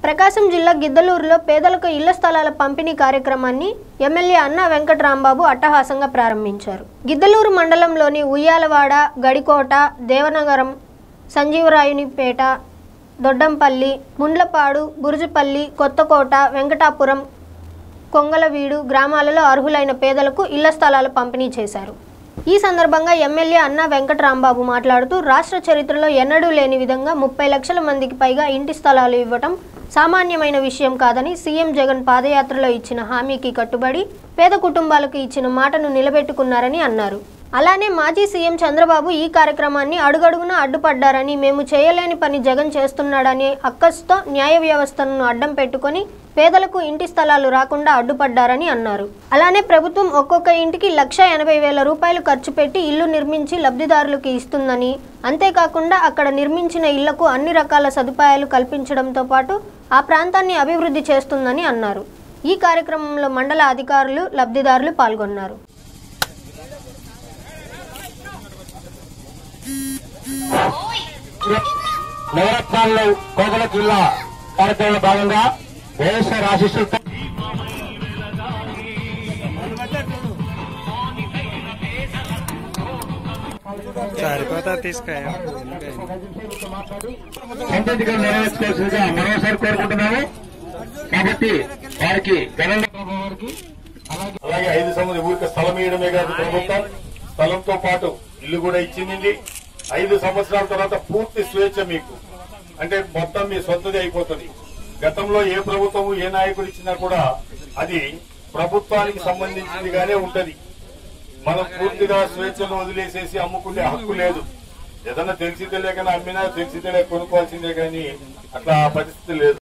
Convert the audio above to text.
ప్రకాశం జిల్లా గిద్దలూరులో పేదలకు ఇళ్ల స్థలాల పంపిణీ కార్యక్రమాన్ని ఎమ్మెల్యే అన్నా వెంకటరాంబాబు అట్టహాసంగా ప్రారంభించారు గిద్దలూరు మండలంలోని ఉయ్యాలవాడ గడికోట దేవనగరం సంజీవరాయునిపేట దొడ్డంపల్లి ముండ్లపాడు బురుజుపల్లి కొత్తకోట వెంకటాపురం కొంగలవీడు గ్రామాలలో అర్హులైన పేదలకు ఇళ్ల స్థలాలు పంపిణీ చేశారు ఈ సందర్భంగా ఎమ్మెల్యే అన్నా వెంకటరాంబాబు మాట్లాడుతూ రాష్ట్ర చరిత్రలో ఎన్నడూ లేని విధంగా ముప్పై లక్షల మందికి పైగా ఇంటి స్థలాలు ఇవ్వటం సామాన్యమైన విషయం కాదని సీఎం జగన్ పాదయాత్రలో ఇచ్చిన హామీకి కట్టుబడి పేద కుటుంబాలకు ఇచ్చిన మాటను నిలబెట్టుకున్నారని అన్నారు అలానే మాజీ సీఎం చంద్రబాబు ఈ కార్యక్రమాన్ని అడుగడుగునా అడ్డుపడ్డారని మేము చేయలేని పని జగన్ చేస్తున్నాడని అక్కస్తో న్యాయ వ్యవస్థను అడ్డం పెట్టుకొని పేదలకు ఇంటి స్థలాలు రాకుండా అడ్డుపడ్డారని అన్నారు అలానే ప్రభుత్వం ఒక్కొక్క ఇంటికి లక్ష ఎనభై వేల రూపాయలు ఖర్చు పెట్టి ఇల్లు నిర్మించి లబ్ధిదారులకు ఇస్తుందని అంతేకాకుండా అక్కడ నిర్మించిన ఇళ్లకు అన్ని రకాల సదుపాయాలు కల్పించడంతో పాటు ఆ ప్రాంతాన్ని అభివృద్ధి చేస్తుందని అన్నారు ఈ కార్యక్రమంలో మండల అధికారులు లబ్ధిదారులు పాల్గొన్నారు నవరత్నాల్లో కోగల జిల్లా కార్యక్రమంలో భాగంగా వైఎస్ఆర్ ఆశీస్సులతో సరిపోతా తీసుకా సంతతిగా నెరవేర్చుకోవాల్సిందిగా మరోసారి కోరుకుంటున్నాము కాబట్టి వారికి ఘనంగా అలాగే ఐదు సంవత్సరం ఊరికి స్థలం ఇవ్వడమే కాదు ప్రభుత్వం స్థలంతో పాటు ఇల్లు కూడా ఇచ్చింది ఐదు సంవత్సరాల తర్వాత పూర్తి స్వేచ్ఛ మీకు అంటే మొత్తం మీ సొంతది అయిపోతుంది గతంలో ఏ ప్రభుత్వం ఏ నాయకుడు ఇచ్చినా కూడా అది ప్రభుత్వానికి సంబంధించిందిగానే ఉంటది మనం పూర్తిగా స్వేచ్ఛను వదిలేసేసి అమ్ముకునే హక్కు లేదు ఏదన్నా తెలిసి తెలియకనే అమ్మినా తెలిసి తెలియక కొనుక్కోవాల్సిందే కానీ అట్లా పరిస్థితి లేదు